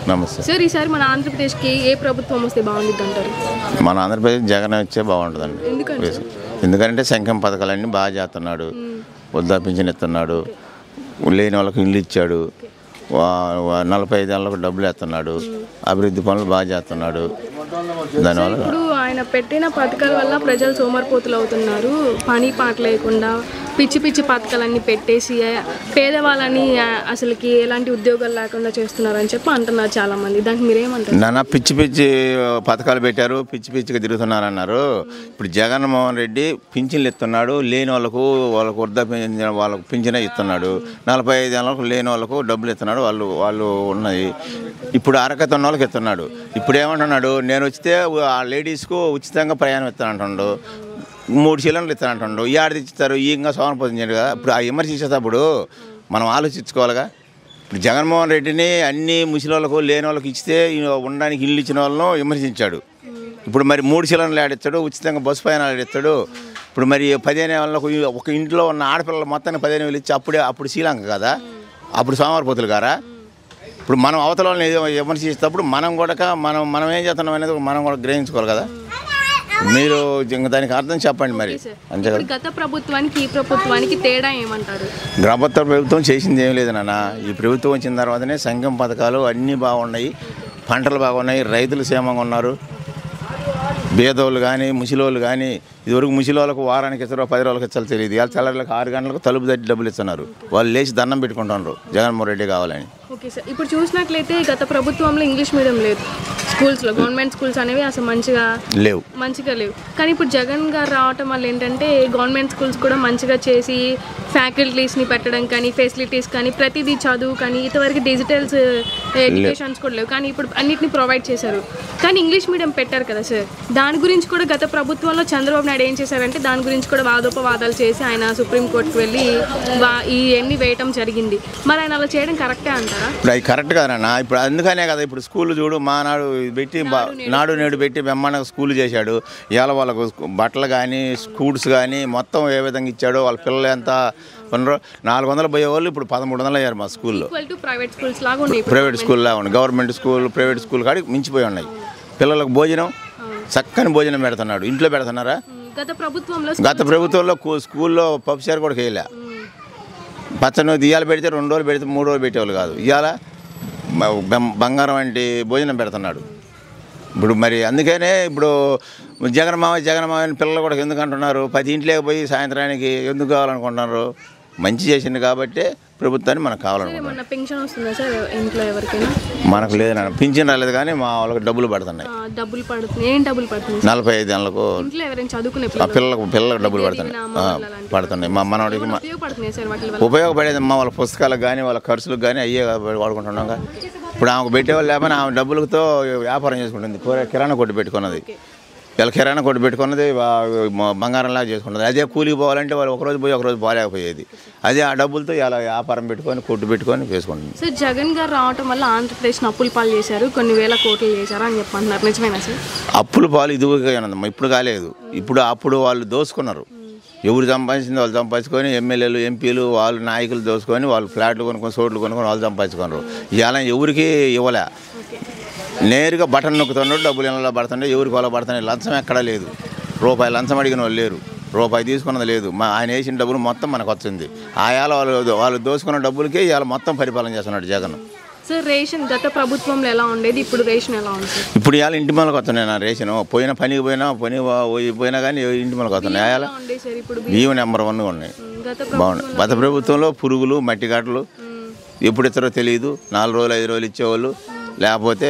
నమస్తే సార్ ఈసారి మన ఆంధ్రప్రదేశ్కి ఏ ప్రభుత్వం వస్తే బాగుంటుంది అంటారు మన ఆంధ్రప్రదేశ్ జగన్ వచ్చే బాగుంటుందండి ఎందుకంటే ఎందుకంటే సంక్షేమ పథకాలన్నీ బాగా చేస్తున్నాడు వృద్ధాపించిన ఇస్తున్నాడు లేని వాళ్ళకి ఇల్లు ఇచ్చాడు వా- వా- నలభై ఐదు ఏళ్ళకు డబ్బులు వేస్తున్నాడు అభివృద్ధి పనులు బాగా చేస్తున్నాడు దానివల్ల ఇప్పుడు ఆయన పెట్టిన పథకాల వల్ల ప్రజలు సోమరిపోతులు అవుతున్నారు పని పాట లేకుండా పిచ్చి పిచ్చి పథకాలన్నీ పెట్టేసి ఆ, పేదవాళ్ళని ఆ, అసలుకి ఎలాంటి ఉద్యోగాలు లేకుండా చేస్తున్నారు అని చెప్పి అంటున్నారు చాలా మంది దానికి మీరేమంటారు నాన్న పిచ్చి పిచ్చి పథకాలు పెట్టారు పిచ్చి పిచ్చిగా తిరుగుతున్నారన్నారు ఇప్పుడు జగన్మోహన్ రెడ్డి పింఛన్లు ఇస్తున్నాడు లేని వాళ్ళకు వాళ్ళకు వృద్ధ పింఛన్ వాళ్ళకు పింఛనే ఇస్తున్నాడు నలభై ఐదు ఏళ్ళకు లేని వాళ్ళకు డబ్బులు ఇస్తున్నాడు వాళ్ళు వాళ్ళు ఉన్నాయి ఇప్పుడు అరకత ఉన్న వాళ్ళకి ఇస్తున్నాడు ఇప్పుడు ఏమంటున్నాడు నేను వస్తే ఆ లేడీస్కు ఉచితంగా ప్రయాణం ఇస్తానంటున్నాడు మూడు సిలిండర్లు ఇస్తానంటుండు ఈ ఆడది ఇస్తారు ఈ ఇంకా సోమపోతుంది కదా ఇప్పుడు ఆ విమర్శించేటప్పుడు మనం ఆలోచించుకోవాలిగా ఇప్పుడు జగన్మోహన్ రెడ్డిని అన్ని ముసలి లేని వాళ్ళకి ఇస్తే ఈయన ఉండడానికి ఇల్లు ఇచ్చిన వాళ్ళను విమర్శించాడు ఇప్పుడు మరి మూడు సిలిండర్లు ఆడిస్తాడు ఉచితంగా బస్సు పైన ఆడిస్తాడు ఇప్పుడు మరి పదిహేను వాళ్ళకు ఒక ఇంట్లో ఉన్న ఆడపిల్లలు మొత్తాన్ని పదిహేను వేలు ఇచ్చి అప్పుడే అప్పుడు శ్రీలంక కదా అప్పుడు సోమవారపోతులు గారా ఇప్పుడు మనం అవతల వాళ్ళని ఏదో విమర్శించేటప్పుడు మనం కూడా మనం మనం ఏం చేస్తున్నాం అనేది మనం కూడా గ్రహించుకోవాలి కదా మీరు ఇంక దానికి అర్థం చెప్పండి మరి అంతే కదా ఇప్పుడు గత ప్రభుత్వానికి ఈ ప్రభుత్వానికి తేడా ఏమంటారు గ్రామోత్తర ప్రభుత్వం చేసింది ఏం లేదు నాన్న ఈ ప్రభుత్వం వచ్చిన తర్వాతనే సంఘం పథకాలు అన్నీ బాగున్నాయి పంటలు బాగున్నాయి రైతులు క్షేమంగా ఉన్నారు బేదోళ్ళు కానీ ముసిలోళ్ళు కానీ ఇదివరకు ముసిలోళ్ళకు వారానికి ఇస్తారో పది రోజులకి ఇచ్చారో తెలియదు ఇవాళ తెల్లరికి ఆరు గంటలకు తలుపు తట్టి డబ్బులు ఇస్తున్నారు వాళ్ళు లేచి దండం పెట్టుకుంటున్నారు జగన్మోహన్ రెడ్డి కావాలని ఓకే సార్ ఇప్పుడు చూసినట్లయితే గత ప్రభుత్వంలో ఇంగ్లీష్ మీడియం లేదు స్కూల్స్లో గవర్నమెంట్ స్కూల్స్ అనేవి అసలు మంచిగా లేవు మంచిగా లేవు కానీ ఇప్పుడు జగన్ గారు రావటం వల్ల ఏంటంటే గవర్నమెంట్ స్కూల్స్ కూడా మంచిగా చేసి ఫ్యాకల్టీస్ని పెట్టడం కానీ ఫెసిలిటీస్ కానీ ప్రతిదీ చదువు కానీ ఇంతవరకు డిజిటల్స్ ఎడ్యుకేషన్స్ కూడా లేవు కానీ ఇప్పుడు అన్నిటిని ప్రొవైడ్ చేశారు కానీ ఇంగ్లీష్ మీడియం పెట్టారు కదా సార్ దాని గురించి కూడా గత ప్రభుత్వంలో చంద్రబాబు నాయుడు ఏం చేశారంటే దాని గురించి కూడా వాదోపవాదాలు చేసి ఆయన సుప్రీంకోర్టుకు వెళ్ళి వా ఈ ఎన్ని వేయటం జరిగింది మరి ఆయన అలా చేయడం కరెక్టే అంటారా ఇప్పుడు అవి కరెక్ట్ కాదన్నా ఇప్పుడు అందుకనే కదా ఇప్పుడు స్కూల్ చూడు మా నాడు పెట్టి బా- నాడు నేడు పెట్టి బ్రహ్మాండంగా స్కూల్ చేశాడు ఇవాళ వాళ్ళకు స్కూ- బట్టలు కానీ స్కూల్స్ కానీ మొత్తం ఏ విధంగా ఇచ్చాడో వాళ్ళ పిల్లలు ఎంత ఉన్నారో నాలుగు వందలు పోయే వాళ్ళు ఇప్పుడు పదమూడు వందలు అయ్యారు మా స్కూల్లో ఈక్వల్ టు ప్రైవేట్ స్కూల్స్ లాగా ఉన్నాయి ఇప్పుడు. ప్రైవేట్ స్కూల్లో ఉన్నాయి గవర్నమెంట్ స్కూల్ ప్రైవేట్ స్కూల్ కాడికి మించిపోయి ఉన్నాయి పిల్లలకు భోజనం చక్కని భోజనం పెడుతున్నాడు ఇంట్లో పెడుతున్నారా ఉమ్, గత ప్రభుత్వంలో గత ప్రభుత్వంలో కూ- స్కూల్లో పప్పుచారు కూడా వేయలే పచ్చని ఇవాళ పెడితే రెండు రోజులు పెడితే మూడు రోజులు పెట్టేవాళ్ళు కాదు ఇవాళ బంగారం వంటి భోజనం పెడుతున్నాడు ఇప్పుడు మరి అందుకనే ఇప్పుడు జగన్ మావ జగన్ మావ అని పిల్లలు కూడా ఎందుకు అంటున్నారు పది ఇంట్లోకి పోయి సాయంత్రానికి ఎందుకు కావాలనుకుంటున్నారు మంచి చేసింది కాబట్టి ప్రభుత్వాన్ని మనకు కావాలనుకుంటున్నారు ఏమన్నా పెన్షన్ వస్తుందా సార్ ఇంట్లో ఎవరికైనా మనకు లేదు నాన్న పింఛన్ రాలేదు కానీ మా వాళ్ళకి డబ్బులు పడుతున్నాయి ఆ, డబ్బులు పడుతుంది ఏం డబ్బులు పడుతుంది సార్? నలభై ఐదు ఏళ్ళకు ఇంట్లో ఎవరైనా చదువుకునే ఆ పిల్లలు పిల్లలకు పిల్లలకు డబ్బులు పడుతున్నాయి ఆ, పడుతున్నాయి మా మనవాడికి మా ఉపయోగపడుతున్నాయి సార్ వాటి వల్ల ఉపయోగపడేది అమ్మా వాళ్ళ పుస్తకాలకు కానీ వాళ్ళ ఖర్చులకు కానీ అయ్యే వాడుకుంటున్నాం ఇప్పుడు ఆమెకు పెట్టేవాళ్ళు లేకపోతే ఆమె డబ్బులతో వ్యాపారం చేసుకుంటుంది కూర- కిరాణా కొట్టు పెట్టుకున్నది వీళ్ళ కిరాణా కొట్టు పెట్టుకున్నది వా- మ- బంగారంలాగా చేసుకున్నది అదే కూలికి పోవాలంటే వాళ్ళు ఒకరోజు పోయి ఒకరోజు పోలేకపోయేది అదే ఆ డబ్బులతో ఇలా వ్యాపారం పెట్టుకొని కొట్టు పెట్టుకొని వేసుకుంటుంది సార్ జగన్ గారు రావటం వల్ల ఆంధ్రప్రదేశ్ అప్పులు పాలు చేశారు కొన్ని వేల కోట్లు చేశారు అని చెప్పంటున్నారు నిజమేనా సార్ అప్పులు పాలు ఇదిగా ఉన్నదమ్మా ఇప్పుడు కాలేదు ఇప్పుడు అప్పుడు వాళ్ళు దోసుకున్నారు ఎవరు సంపాదించింది వాళ్ళు సంపాదించుకొని ఎమ్మెల్యేలు ఎంపీలు వాళ్ళు నాయకులు దోసుకొని వాళ్ళు ఫ్లాట్లు కొనుక్కొని చోట్లు కొనుక్కొని వాళ్ళు సంపాదించుకున్నారు ఇవాళ ఎవరికి ఇవ్వలే నేరుగా బటన్ నొక్కుతున్నాడు డబ్బులు ఇళ్ళలో పడుతుండే ఎవరికి వాళ్ళ పడుతున్నాయి లంచం ఎక్కడా లేదు రూపాయి లంచం అడిగిన వాళ్ళు లేరు రూపాయి తీసుకున్నది లేదు మా ఆయన వేసిన డబ్బులు మొత్తం మనకు వచ్చింది ఆయాల వాళ్ళు వాళ్ళు దోసుకున్న డబ్బులకే ఇవాళ మొత్తం పరిపాలన చేస్తున్నాడు జగన్ సార్ రేషన్ గత ప్రభుత్వంలో ఎలా ఉండేది ఇప్పుడు రేషన్ ఎలా ఉంది సార్ ఇప్పుడు ఇవాళ ఇంటి మనకు వస్తున్నాయి నా రేషన్ పోయిన పనికి పోయినా పని పోయి- పోయినా కానీ ఇంటి మనకు వస్తున్నాయి ఆయాల ఎలా ఉండే సార్ ఇప్పుడు బియ్యం నెంబర్ వన్గా ఉన్నాయి ఉమ్, గత బాగున్నాయి గత ప్రభుత్వంలో పురుగులు మట్టి గట్టలు ఎప్పుడు ఇస్తారో తెలియదు నాలుగు రోజులు ఐదు రోజులు ఇచ్చేవాళ్ళు లేకపోతే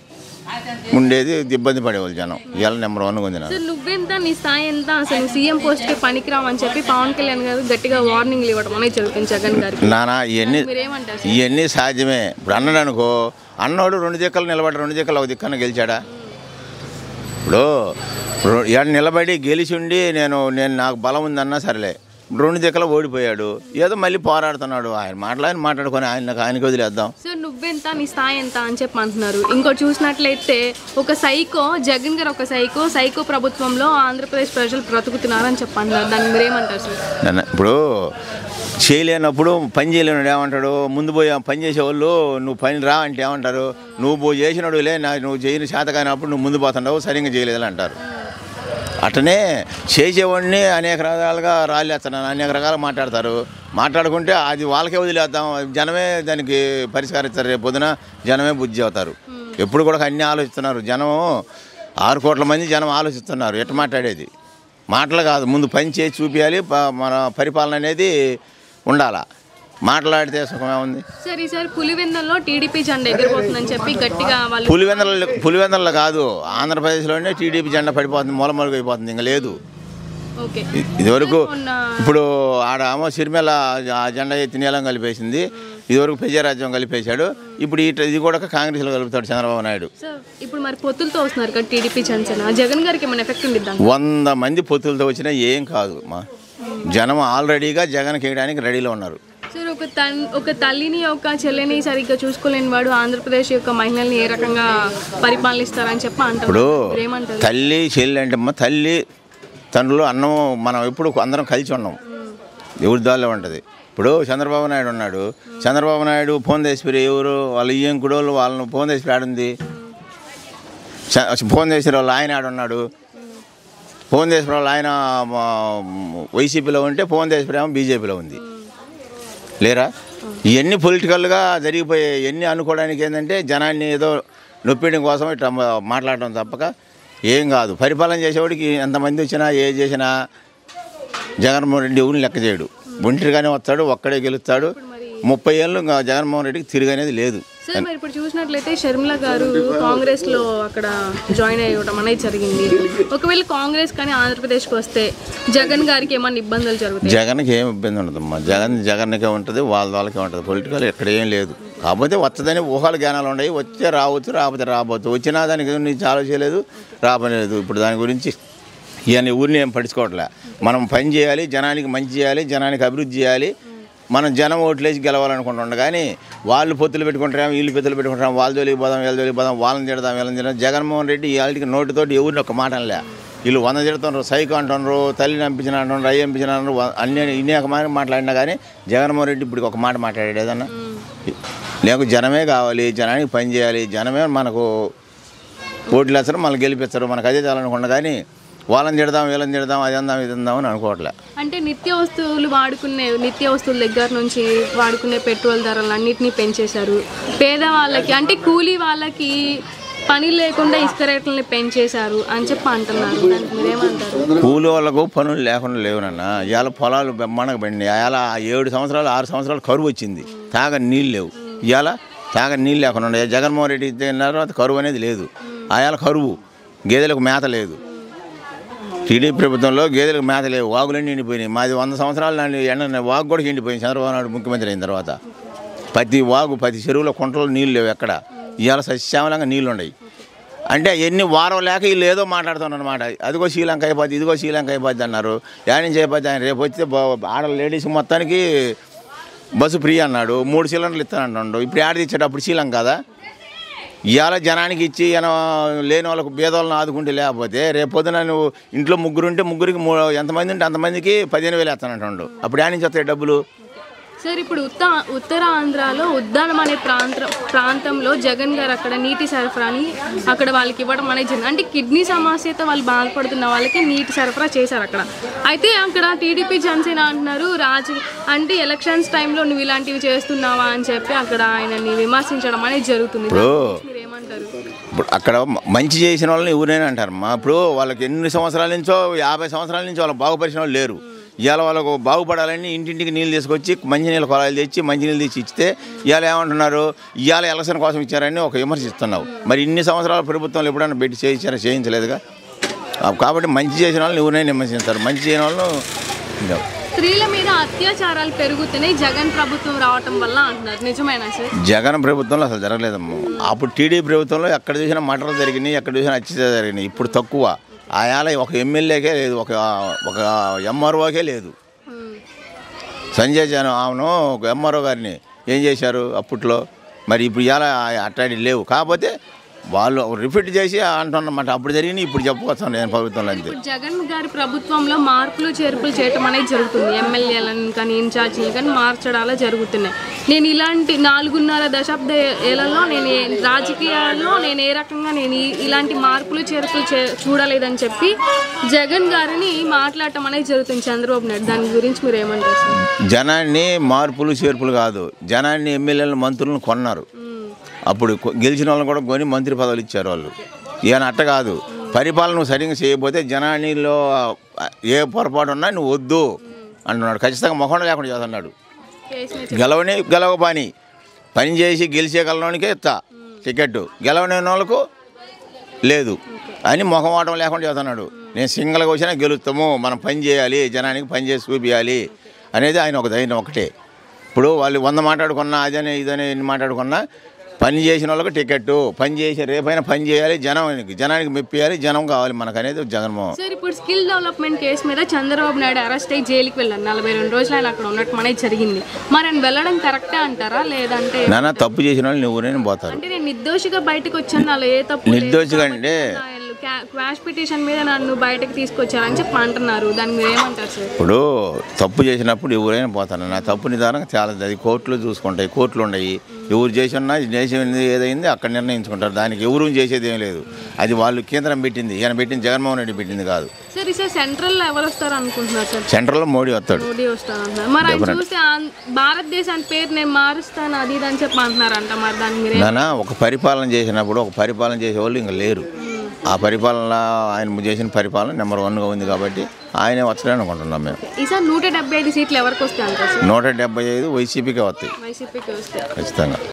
ఉండేది ఇబ్బంది పడేవాళ్ళు జనం ఇవాళ నెంబర్ వన్గా ఉంది నాకు సార్ నువ్వెంత నీ స్థాయి ఎంత అసలు సీఎం పోస్ట్కి పనికిరావని చెప్పి పవన్ కళ్యాణ్ గారు గట్టిగా వార్నింగ్లు ఇవ్వడం అనేది జరుగుతుంది జగన్ గారికి నానా ఇవన్నీ మీరేమంటారు సార్ ఇవన్నీ సాధ్యమే ఇప్పుడు అన్నాడు అనుకో అన్నోడు రెండు దిక్కలు నిలబడి రెండు దిక్కలు ఒక దిక్కన గెలిచాడా ఇప్పుడు రో- ఈడ నిలబడి గెలిచి ఉండి నేను నేను నాకు బలం ఉందన్నా సరేలే రెండు దిక్కలు ఓడిపోయాడు ఏదో మళ్ళీ పోరాడుతున్నాడు ఆయన మాట్లాడి మాట్లాడుకొని ఆయన ఆయనకి వదిలేద్దాం సార్ నువ్వెంత నీ స్థాయి ఎంత అని చెప్పి అంటున్నారు ఇంకో చూసినట్లయితే ఒక సైకో జగన్ గారు ఒక సైకో సైకో ప్రభుత్వంలో ఆంధ్రప్రదేశ్ ప్రజలు బ్రతుకుతున్నారు అని చెప్పి అంటున్నారు దాన్ని మీరేమంటారు సార్ నన్ను ఇప్పుడు చేయలేనప్పుడు పని చేయలేనాడు ఏమంటాడు ముందు పోయి ఆ పని చేసేవాళ్ళు నువ్వు పని రా అంటే ఏమంటారు నువ్వు పోయి చేసినాడు లే నా నువ్వు చేయని చేత కానప్పుడు నువ్వు ముందు పోతున్నావు సరిగ్గా చేయలేదని అంటారు అట్లనే చేసేవాడిని అనేక రకాలుగా రాలేస్తున్నాను అనేక రకాలుగా మాట్లాడతారు మాట్లాడుకుంటే అది వాళ్ళకే వదిలేద్దాం జనమే దానికి పరిష్కరిస్తారు రేపు పొద్దున జనమే బుద్ధి అవుతారు ఎప్పుడు కూడా అన్నీ ఆలోచిస్తున్నారు జనం ఆరు కోట్ల మంది జనం ఆలోచిస్తున్నారు ఎట్ట మాట్లాడేది మాటలు కాదు ముందు పని చేసి చూపించాలి ప- మన పరిపాలన అనేది ఉండాలా మాట్లాడితే సుఖమే ఉంది సార్ ఈసారి పులివెందల్లో టీడీపీ జెండా ఎగిరిపోతుందని చెప్పి గట్టిగా వాళ్ళు పులివెందల పులివెందల్లో కాదు ఆంధ్రప్రదేశ్లోనే టీడీపీ జెండా పడిపోతుంది మూలమూలగా అయిపోతుంది ఇంకా లేదు ఓకే ఇ- ఇదివరకు మొన్న ఇప్పుడు ఆడ ఆమె సిరిమెల ఆ జెండా ఎత్తి నీలం కలిపేసింది ఇదివరకు ప్రజారాజ్యం కలిపేశాడు ఇప్పుడు ఇట ఇది కూడా కాంగ్రెస్లో కలుపుతాడు చంద్రబాబు నాయుడు సార్ ఇప్పుడు మరి పొత్తులతో వస్తున్నారు కదా టీడీపీ జనసేన జగన్ గారికి ఏమైనా ఎఫెక్ట్ ఉండిద్దా వంద మంది పొత్తులతో వచ్చినా ఏం కాదు మా జనం ఆల్రెడీగా జగన్ వేయడానికి రెడీలో ఉన్నారు సార్ ఒక తన్ ఒక తల్లిని ఒక చెల్లిని సరిగ్గా చూసుకోలేని వాడు ఆంధ్రప్రదేశ్ యొక్క మహిళల్ని ఏ రకంగా పరిపాలనిస్తారని చెప్పి అంటారు ఇప్పుడు మీరు ఏమంటారు తల్లి చెల్లి అంటే అమ్మ తల్లి తండ్రులు అన్నం మనం ఎప్పుడు అందరం కలిసి ఉన్నాం ఎవరి దారిలో ఉంటుంది ఇప్పుడు చంద్రబాబు నాయుడు ఉన్నాడు చంద్రబాబు నాయుడు ఫోన్ చేసిపోయి ఎవరు వాళ్ళ ఇయ్యం కుడోళ్ళు వాళ్ళని ఫోన్ చేసి ఆడుంది ఫోన్ చేసిన వాళ్ళు ఆయన ఆడున్నాడు ఫోన్ చేసిన వాళ్ళు ఆయన మా, వైసీపీలో ఉంటే ఫోన్ చేసిపోయేమో బీజేపీలో ఉంది లేరా ఇవన్నీ పొలిటికల్గా జరిగిపోయే ఎన్ని అనుకోవడానికి ఏంటంటే జనాన్ని ఏదో నొప్పించడం కోసం ఇట్లా మా- మాట్లాడటం తప్పక ఏం కాదు పరిపాలన చేసేవాడికి ఎంతమంది వచ్చినా ఏ చేసినా జగన్మోహన్ రెడ్డి ఎవరిని లెక్క చేయడు ఒంటరిగానే వస్తాడు ఒక్కడే గెలుస్తాడు ముప్పై ఏళ్ళు ఇంకా జగన్మోహన్ రెడ్డికి తిరిగనేది లేదు సార్ మరి ఇప్పుడు చూసినట్లయితే షర్మిల గారు కాంగ్రెస్ లో అక్కడ జాయిన్ అయ్యడం అనేది జరిగింది ఒకవేళ కాంగ్రెస్ కానీ ఆంధ్రప్రదేశ్కి వస్తే జగన్ గారికి ఏమన్నా ఇబ్బందులు జరుగుతాయి జగన్కి ఏం ఇబ్బంది ఉండదమ్మా జగన్ జగన్కే ఉంటుంది వాళ్ళ వాళ్ళకే ఉంటుంది పొలిటికల్ ఇక్కడ ఏం లేదు కాకపోతే వస్తుందని ఊహల జ్ఞానాలు ఉన్నాయి వచ్చే రావచ్చు రాకపోతే రాబోతు వచ్చినా దానికి నుంచి ఆలోచించలేదు రాబోలేదు ఇప్పుడు దాని గురించి ఇవన్నీ ఊరిని ఏం పట్టించుకోవట్లే మనం పని చేయాలి జనానికి మంచి చేయాలి జనానికి అభివృద్ధి చేయాలి మనం జనం ఓట్లేసి గెలవాలనుకుంటున్నాం కానీ వాళ్ళు పొత్తులు పెట్టుకుంటాం వీళ్ళు పొత్తులు పెట్టుకుంటాం వాళ్ళ జోలికి పోదాం వీళ్ళ జోలికి పోదాం వాళ్ళని తిడదాం వీళ్ళని తిడదాం జగన్మోహన్ రెడ్డి ఇవాళకి నోటితోటి ఎవరిని ఒక మాట అనలే వీళ్ళు వంద తిడుతున్నారు సైకో అంటున్నారు తల్లిని పంపించిన అంటున్నారు అయ్యి పంపించిన అంటున్నారు వ- అన్ని ఇన్ని ఒక మాట మాట్లాడినా కానీ జగన్మోహన్ రెడ్డి ఇప్పుడు ఒక మాట మాట్లాడాడు ఏదన్నా లేకు జనమే కావాలి జనానికి పని చేయాలి జనమే మనకు ఓట్లు వేస్తారు మనల్ని గెలిపిస్తారు మనకు అదే చాలనుకున్నా కానీ వాళ్ళని తిడదాం వీళ్ళని తిడదాం అది అందాం ఇది అందాం అని అనుకోవట్లే అంటే నిత్య వస్తువులు వాడుకునే నిత్య వస్తువుల దగ్గర నుంచి వాడుకునే పెట్రోల్ ధరలు అన్నిటినీ పెంచేశారు పేదవాళ్ళకి అంటే కూలీ వాళ్ళకి పని లేకుండా ఇసుక రేట్లని పెంచేశారు అని చెప్పి అంటున్నారు దానికి మీరేమంటారు కూలి వాళ్ళకు పనులు లేకుండా లేవునన్న ఇవాళ పొలాలు బ్రహ్మాండంగా పండి ఇవాళ ఏడు సంవత్సరాలు ఆరు సంవత్సరాలు కరువు వచ్చింది తాగ నీళ్ళు లేవు ఇవాళ తాగ నీళ్ళు లేకుండా ఉన్నాయి జగన్మోహన్ రెడ్డి ఇచ్చిన తర్వాత కరువు అనేది లేదు ఆయాల కరువు గేదెలకు మేత లేదు టీడీపీ ప్రభుత్వంలో గేదెలకు మేత లేవు వాగులన్నీ ఎండిపోయినాయి మాది వంద సంవత్సరాలు నాటి ఎండ వాగు కూడా ఎండిపోయింది చంద్రబాబు నాయుడు ముఖ్యమంత్రి అయిన తర్వాత ప్రతి వాగు ప్రతి చెరువులో కుంటలో నీళ్ళు లేవు ఎక్కడ ఇవాళ సస్యామలంగా నీళ్ళు ఉన్నాయి అంటే ఎన్ని వారం లేక వీళ్ళు ఏదో మాట్లాడుతున్నారు అనమాట అదిగో శ్రీలంక అయిపోద్ది ఇదిగో శ్రీలంక అయిపోద్ది అన్నారు యాడ్ నుంచి అయిపోద్ది ఆయన రేపు వస్తే బా- ఆడ లేడీస్ మొత్తానికి బస్సు ఫ్రీ అన్నాడు మూడు సిలిండర్లు ఇస్తానంటాడు ఇప్పుడు యాడ్ ఇచ్చేటప్పుడు శ్రీలంక కదా ఇవాళ జనానికి ఇచ్చి ఈయన లేని వాళ్ళకు భేదాలను ఆదుకుంటే లేకపోతే రేపు పొద్దున నువ్వు ఇంట్లో ముగ్గురు ఉంటే ముగ్గురికి మూ ఎంతమంది ఉంటే అంతమందికి పదిహేను వేలు వేస్తానంటాడు అప్పుడు యాడ్ నుంచి వస్తాయి డబ్బులు సార్ ఇప్పుడు ఉత్త ఉత్తర ఆంధ్రాలో ఉద్దానం అనే ప్రాంత ప్రాంతంలో జగన్ గారు అక్కడ నీటి సరఫరాని అక్కడ వాళ్ళకి ఇవ్వడం అనేది జరిగింది అంటే కిడ్నీ సమస్యతో వాళ్ళు బాధపడుతున్న వాళ్ళకి నీటి సరఫరా చేశారు అక్కడ అయితే అక్కడ టీడీపీ జనసేన అంటున్నారు రాజు అంటే ఎలక్షన్స్ టైంలో నువ్వు ఇలాంటివి చేస్తున్నావా అని చెప్పి అక్కడ ఆయనని విమర్శించడం అనేది జరుగుతుంది ఇప్పుడు మీరు ఏమంటారు ఇప్పుడు అక్కడ మ- మంచి చేసిన వాళ్ళని ఎవరైనా అంటారు మా ఇప్పుడు వాళ్ళకి ఎన్ని సంవత్సరాల నుంచో యాభై సంవత్సరాల నుంచి వాళ్ళకి బాగుపరిచిన వాళ్ళు లేరు ఇవాళ వాళ్ళకు బాగుపడాలని ఇంటింటికి నీళ్ళు తీసుకొచ్చి మంచినీళ్ళ కొలాయిలు తెచ్చి మంచినీళ్ళు తెచ్చి ఇస్తే ఇవాళ ఏమంటున్నారు ఇవాళ ఎలక్షన్ కోసం ఇచ్చారని ఒక విమర్శిస్తున్నావు మరి ఇన్ని సంవత్సరాల ప్రభుత్వంలో ఎప్పుడైనా పెట్టి చేయించారా చేయించలేదుగా ఆ, కాబట్టి మంచి చేసిన వాళ్ళని ఎవరైనా విమర్శిస్తారు మంచి చేయని వాళ్ళు ఇంకా స్త్రీల మీద అత్యాచారాలు పెరుగుతున్నాయి జగన్ ప్రభుత్వం రావటం వల్ల అంటున్నారు నిజమేనా సార్ జగన్ ప్రభుత్వంలో అసలు జరగలేదమ్మా అప్పుడు టీడీ ప్రభుత్వంలో ఎక్కడ చూసినా మటర్లు జరిగినాయి ఎక్కడ చూసినా అత్యాచారాలు జరిగినాయి ఇప్పుడు తక్కువ ఆయాల ఒక ఎమ్మెల్యేకే లేదు ఒక ఒక ఎంఆర్ఓకే లేదు ఉమ్. సంజయ్ జనం ఆమెను ఒక ఎంఆర్ఓ గారిని ఏం చేశారు అప్పట్లో మరి ఇప్పుడు ఇలా అట్లాంటి లేవు కాకపోతే వాళ్ళు రిపీట్ చేసి అంటున్నమాట అప్పుడు జరిగినాయి ఇప్పుడు చెప్పుకొస్తాను నేను ప్రభుత్వంలో అంతే ఇప్పుడు జగన్ గారి ప్రభుత్వంలో మార్పులు చేర్పులు చేయటం అనేది జరుగుతుంది ఎమ్మెల్యేలను కానీ ఇన్ఛార్జీలు కానీ మార్చడాలు జరుగుతున్నాయి నేను ఇలాంటి నాలుగున్నర దశాబ్ద ఏళ్లలో నేను ఏ- రాజకీయాల్లో నేను ఏ రకంగా నేను ఈ- ఇలాంటి మార్పులు చేర్పులు చే చూడలేదని చెప్పి జగన్ గారిని మాట్లాడటం అనేది జరుగుతుంది చంద్రబాబు నాయుడు దాని గురించి మీరు ఏమంటారు సార్ జనాన్ని మార్పులు చేర్పులు కాదు జనాన్ని ఎమ్మెల్యేలను మంత్రులను కొన్నారు అప్పుడు కొ- గెలిచిన వాళ్ళని కూడా కొని మంత్రి పదవులు ఇచ్చారు వాళ్ళు ఈయన అట్ట కాదు పరిపాలన నువ్వు సరిగ్గా చేయకపోతే జనానిలో ఆ, ఏ పొరపాటు ఉన్నా నువ్వు వద్దు అంటున్నాడు ఖచ్చితంగా మొహం లేకుండా చేస్తున్నాడు కేసీఆర్ గెలవని గెలవ పని పని చేసి గెలిచే గెలవడానికే ఇస్తా టికెట్ గెలవని వాళ్ళకు లేదు అని ముఖమాటం లేకుండా చేస్తున్నాడు నేను సింగిల్గా వచ్చినా గెలుస్తాము మనం పని చేయాలి జనానికి పని చేసి చూపించాలి అనేది ఆయన ఒక ధైర్యం ఒకటే ఇప్పుడు వాళ్ళు వంద మాట్లాడుకున్నా అదనే ఇదనే ఎన్ని మాట్లాడుకున్నా పని చేసిన వాళ్ళకి టికెట్ పని చేసి రేపైనా పని చేయాలి జనానికి జనానికి మెప్పియాలి జనం కావాలి మనకు అనేది జగన్మోహన్ సార్ ఇప్పుడు స్కిల్ డెవలప్మెంట్ కేసు మీద చంద్రబాబు నాయుడు అరెస్ట్ అయ్యి జైలుకి వెళ్ళారు నలభై రెండు రోజులు ఆయన అక్కడ ఉన్నట్టు అనేది జరిగింది మరి ఆయన వెళ్ళడం కరెక్టే అంటారా లేదంటే నాన్న తప్పు చేసిన వాళ్ళు ఎవరైనా పోతారు అంటే నేను నిర్దోషిగా బయటకు వచ్చాను నాలో ఏ తప్పు లేదు నిర్దోషిగా అంటే కాబట్టి నా క్యా- క్వాష్ పిటిషన్ మీద నన్ను బయటకు తీసుకొచ్చారని చెప్పి అంటున్నారు దానికి మీరు ఏమంటారు సార్ ఇప్పుడు తప్పు చేసినప్పుడు ఎవరైనా పోతాను నా తప్పు నిదానం చాలా అది కోర్టులో చూసుకుంటాయి కోర్టులు ఉన్నాయి ఎవరు చేసినా చేసింది ఏదైంది అక్కడ నిర్ణయించుకుంటారు దానికి ఎవరు చేసేది ఏం లేదు అది వాళ్ళు కేంద్రం పెట్టింది ఈయన పెట్టింది జగన్మోహన్ రెడ్డి పెట్టింది కాదు సార్ సార్ సెంట్రల్లో ఎవరు వస్తారు అనుకుంటున్నారు సార్ సెంట్రల్లో మోడీ వస్తాడు మోడీ వస్తారు అంటున్నారు మరి ఆయన చూస్తే ఆన్- భారతదేశాన్ని పేరు నేను మారుస్తాను అది ఇది అని చెప్పి అంటున్నారంట మరి దానికి మీరు ఏం- నాన్న ఒక పరిపాలన చేసినప్పుడు ఒక పరిపాలన చేసే వాళ్ళు ఇంకా లేరు ఆ పరిపాలన ఆయన చేసిన పరిపాలన నెంబర్ వన్గా ఉంది కాబట్టి ఆయనే వస్తాడని అనుకుంటున్నాం మేము ఈసారి నూట డెబ్బై ఐదు సీట్లు ఎవరికి వస్తాయి అంటారు సార్ నూట డెబ్బై ఐదు వైసీపీకే వస్తాయి వైసీపీకి వస్తాయి ఖచ్చితంగా